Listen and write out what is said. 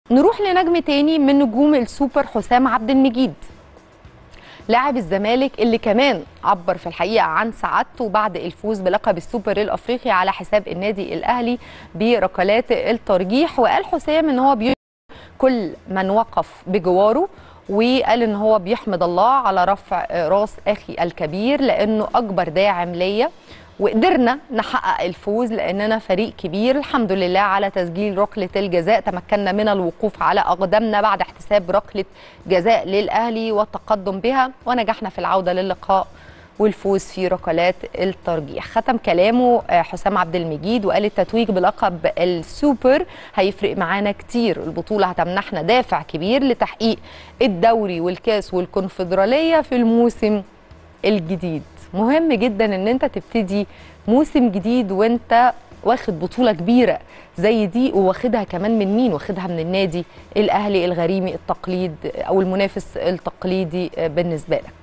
نروح لنجم تاني من نجوم السوبر حسام عبد المجيد لاعب الزمالك اللي كمان عبر في الحقيقه عن سعادته بعد الفوز بلقب السوبر الافريقي على حساب النادي الاهلي بركلات الترجيح وقال حسام ان هو بي كل من وقف بجواره وقال ان هو بيحمد الله على رفع راس اخي الكبير لانه اكبر داعم ليا وقدرنا نحقق الفوز لاننا فريق كبير الحمد لله على تسجيل ركله الجزاء تمكنا من الوقوف على اقدامنا بعد احتساب ركله جزاء للاهلي والتقدم بها ونجحنا في العوده للقاء والفوز في ركلات الترجيح ختم كلامه حسام عبد المجيد وقال التتويج بلقب السوبر هيفرق معانا كتير البطولة هتمنحنا دافع كبير لتحقيق الدوري والكاس والكونفدرالية في الموسم الجديد مهم جدا ان انت تبتدي موسم جديد وانت واخد بطولة كبيرة زي دي وواخدها كمان من مين واخدها من النادي الأهلي الغريمي التقليد أو المنافس التقليدي بالنسبة لك